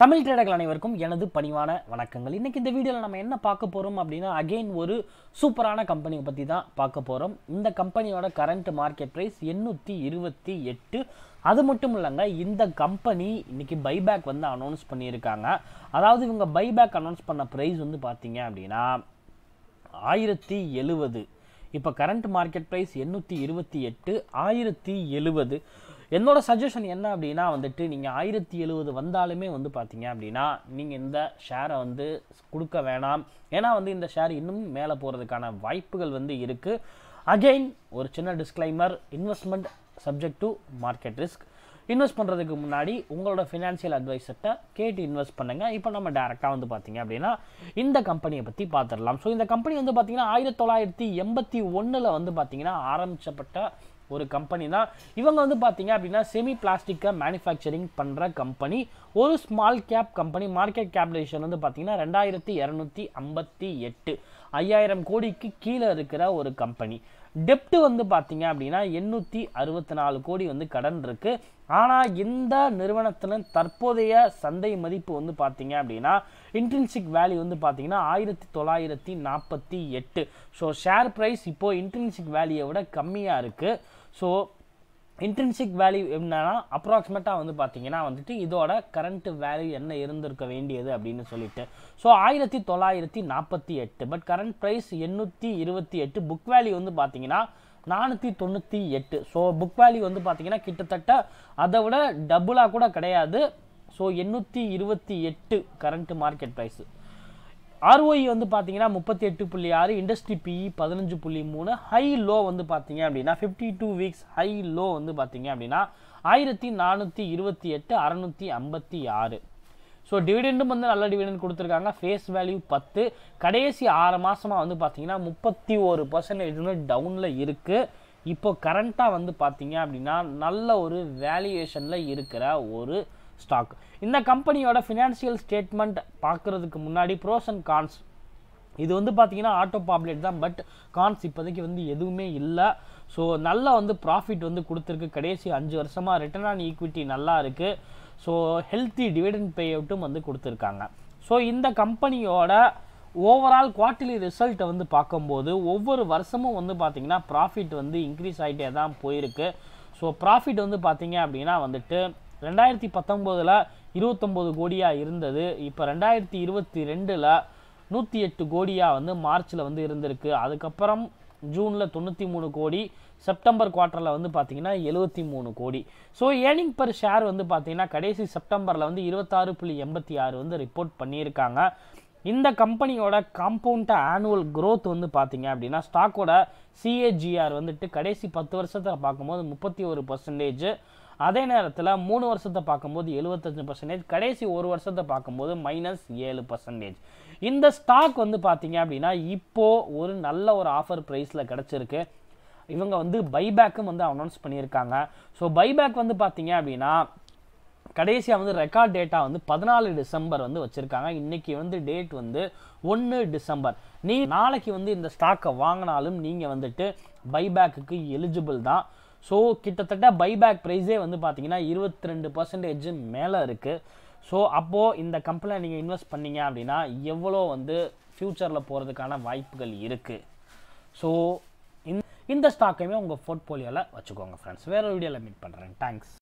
தமிழ் ட்ரேடர்கள் அனைவருக்கும் எனது பணிவான வணக்கங்கள் இன்னைக்கு இந்த வீடியோவில் நம்ம என்ன பார்க்க போகிறோம் அப்படின்னா அகைன் ஒரு சூப்பரான கம்பெனியை பற்றி தான் பார்க்க போகிறோம் இந்த கம்பெனியோட கரண்ட் மார்க்கெட் ப்ரைஸ் எண்ணூற்றி இருபத்தி எட்டு அது மட்டும் இல்லைங்க இந்த கம்பெனி இன்னைக்கு பைபேக் வந்து அனௌன்ஸ் பண்ணியிருக்காங்க அதாவது இவங்க பைபேக் அனௌன்ஸ் பண்ண ப்ரைஸ் வந்து பார்த்தீங்க அப்படின்னா ஆயிரத்தி எழுவது இப்போ கரண்ட் மார்க்கெட் ப்ரைஸ் எண்ணூற்றி இருபத்தி எட்டு ஆயிரத்தி எழுவது என்னோட சஜஷன் என்ன அப்படின்னா வந்துட்டு நீங்கள் ஆயிரத்தி எழுவது வந்தாலுமே வந்து பார்த்தீங்க அப்படின்னா நீங்கள் இந்த ஷேரை வந்து கொடுக்க வேணாம் ஏன்னா வந்து இந்த ஷேர் இன்னும் மேலே போகிறதுக்கான வாய்ப்புகள் வந்து இருக்குது அகெயின் ஒரு சின்ன disclaimer investment subject to market risk invest பண்ணுறதுக்கு முன்னாடி உங்களோட ஃபினான்ஷியல் அட்வைசர்கிட்ட கேட்டு இன்வெஸ்ட் பண்ணுங்கள் இப்போ நம்ம டேரெக்டாக வந்து பார்த்தீங்க அப்படின்னா இந்த கம்பெனியை பற்றி பார்த்துடலாம் ஸோ இந்த கம்பெனி வந்து பார்த்தீங்கன்னா ஆயிரத்தி தொள்ளாயிரத்தி எண்பத்தி ஒன்றில் வந்து பார்த்தீங்கன்னா ஆரம்பிச்சப்பட்ட ஒரு கம்பெனி தான் இவங்க வந்து பார்த்தீங்க அப்படின்னா செமி பிளாஸ்டிக்கை மேனுஃபேக்சரிங் பண்ணுற கம்பெனி ஒரு small cap company market capitalization வந்து பார்த்தீங்கன்னா ரெண்டாயிரத்தி இரநூத்தி ஐம்பத்தி எட்டு ஐயாயிரம் கோடிக்கு கீழே இருக்கிற ஒரு கம்பெனி டெப்ட் வந்து பார்த்தீங்க அப்படின்னா எண்ணூற்றி அறுபத்தி நாலு கோடி வந்து கடன் இருக்கு ஆனால் இந்த நிறுவனத்தில் தற்போதைய சந்தை மதிப்பு வந்து பார்த்தீங்க அப்படின்னா இன்ட்ரின்சிக் வேல்யூ வந்து பார்த்தீங்கன்னா ஆயிரத்தி தொள்ளாயிரத்தி நாற்பத்தி எட்டு ஸோ ஷேர் ப்ரைஸ் இப்போது இன்ட்ரின்சிக் வேல்யூவை விட கம்மியாக இருக்குது ஸோ இன்ட்ரின்சிக் வேல்யூ என்னன்னா அப்ராக்சிமேட்டாக வந்து பார்த்தீங்கன்னா வந்துட்டு இதோட கரண்ட் வேல்யூ என்ன இருந்திருக்க வேண்டியது அப்படின்னு சொல்லிட்டு ஸோ ஆயிரத்தி தொள்ளாயிரத்தி நாற்பத்தி எட்டு பட் கரண்ட் ப்ரைஸ் எண்ணூற்றி இருபத்தி எட்டு புக் வேல்யூ வந்து பார்த்தீங்கன்னா நானூற்றி தொண்ணூற்றி எட்டு ஸோ புக் வேல்யூ வந்து பார்த்தீங்கன்னா கிட்டத்தட்ட அதை விட டபுளாக கூட கிடையாது ஸோ எண்ணூற்றி இருபத்தி எட்டு கரண்ட் மார்க்கெட் ப்ரைஸு ஆர்ஓஇ வந்து பார்த்தீங்கன்னா முப்பத்தி எட்டு புள்ளி ஆறு இண்டஸ்ட்ரி பிஇ பதினஞ்சு புள்ளி மூணு ஹை லோ வந்து பார்த்தீங்க அப்படின்னா fifty two weeks high low வந்து பார்த்தீங்க அப்படின்னா ஆயிரத்தி நானூற்றி இருபத்தி எட்டு அறநூற்றி ஐம்பத்தி ஆறு ஸோ டிவிடெண்டும் வந்து நல்ல டிவிடெண்ட் கொடுத்துருக்காங்க ஃபேஸ் வேல்யூ பத்து கடைசி ஆறு மாதமாக வந்து பார்த்தீங்கன்னா முப்பத்தி ஒரு பர்சன்டேஜ் வந்து டவுனில் இருக்குது இப்போ கரண்ட்டாக வந்து பார்த்தீங்க அப்படின்னா நல்ல ஒரு வேல்யூவேஷனில் இருக்கிற ஒரு ஸ்டாக் இந்த கம்பெனியோட ஃபினான்ஷியல் ஸ்டேட்மெண்ட் பார்க்குறதுக்கு முன்னாடி ப்ரோஸ் அண்ட் கான்ஸ் இது வந்து பார்த்தீங்கன்னா ஆட்டோ பாப்புலேட் தான் பட் கான்ஸ் இப்போதைக்கு வந்து எதுவுமே இல்லை ஸோ நல்லா வந்து ப்ராஃபிட் வந்து கொடுத்துருக்கு கடைசி அஞ்சு வருஷமாக ரிட்டர்ன் ஆன் ஈக்விட்டி நல்லா இருக்குது ஸோ ஹெல்த்தி டிவிடெண்ட் பே அவுட்டும் வந்து கொடுத்துருக்காங்க ஸோ இந்த கம்பெனியோட ஓவரால் குவார்ட்டர்லி ரிசல்ட்டை வந்து பார்க்கும்போது ஒவ்வொரு வருஷமும் வந்து பார்த்திங்கன்னா ப்ராஃபிட் வந்து இன்க்ரீஸ் ஆகிட்டே தான் போயிருக்கு ஸோ ப்ராஃபிட் வந்து பார்த்தீங்க அப்படின்னா வந்துட்டு ரெண்டாயிரத்தி பத்தொம்போதில் இருபத்தொம்போது கோடியாக இருந்தது இப்போ ரெண்டாயிரத்தி இருபத்தி ரெண்டில் நூற்றி எட்டு கோடியாக வந்து மார்ச்சில் வந்து இருந்திருக்கு அதுக்கப்புறம் ஜூனில் தொண்ணூற்றி மூணு கோடி செப்டம்பர் குவார்ட்டரில் வந்து பார்த்தீங்கன்னா எழுபத்தி மூணு கோடி ஸோ ஏர்னிங் பர் ஷேர் வந்து பார்த்தீங்கன்னா கடைசி செப்டம்பரில் வந்து இருபத்தாறு புள்ளி எண்பத்தி ஆறு வந்து ரிப்போர்ட் பண்ணியிருக்காங்க இந்த கம்பெனியோட காம்பவுண்ட் ஆனுவல் growth வந்து பார்த்தீங்க அப்படின்னா ஸ்டாக்கோட சிஏஜிஆர் வந்துட்டு கடைசி பத்து வருஷத்தில் பார்க்கும்போது முப்பத்தி ஒரு பர்சன்டேஜ் அதே நேரத்தில் மூணு வருஷத்தை பார்க்கும்போது எழுபத்தஞ்சு பர்சன்டேஜ் கடைசி ஒரு வருஷத்தை பார்க்கும்போது மைனஸ் ஏழு பர்சன்டேஜ் இந்த ஸ்டாக் வந்து பார்த்தீங்க அப்படின்னா இப்போது ஒரு நல்ல ஒரு ஆஃபர் ப்ரைஸில் கிடச்சிருக்கு இவங்க வந்து பைபேக்கும் வந்து அனௌன்ஸ் பண்ணியிருக்காங்க ஸோ பைபேக் வந்து பார்த்தீங்க அப்படின்னா கடைசியாக வந்து ரெக்கார்ட் டேட்டா வந்து பதினாலு டிசம்பர் வந்து வச்சுருக்காங்க இன்றைக்கி வந்து டேட் வந்து ஒன்று டிசம்பர் நீ நாளைக்கு வந்து இந்த ஸ்டாக்கை வாங்கினாலும் நீங்கள் வந்துட்டு பைபேக்குக்கு எலிஜிபிள் தான் ஸோ கிட்டத்தட்ட பைபேக் ப்ரைஸே வந்து பார்த்தீங்கன்னா இருபத்தி ரெண்டு பர்சன்டேஜ் மேலே இருக்குது ஸோ அப்போது இந்த கம்பெனியில் நீங்கள் இன்வெஸ்ட் பண்ணீங்க அப்படின்னா எவ்வளோ வந்து ஃப்யூச்சரில் போகிறதுக்கான வாய்ப்புகள் இருக்குது ஸோ இந்த ஸ்டாக்கையுமே உங்கள் போர்ட்போலியோவில் வச்சுக்கோங்க ஃப்ரெண்ட்ஸ் வேறு வீடியோவில் மீட் பண்ணுறேன் தேங்க்ஸ்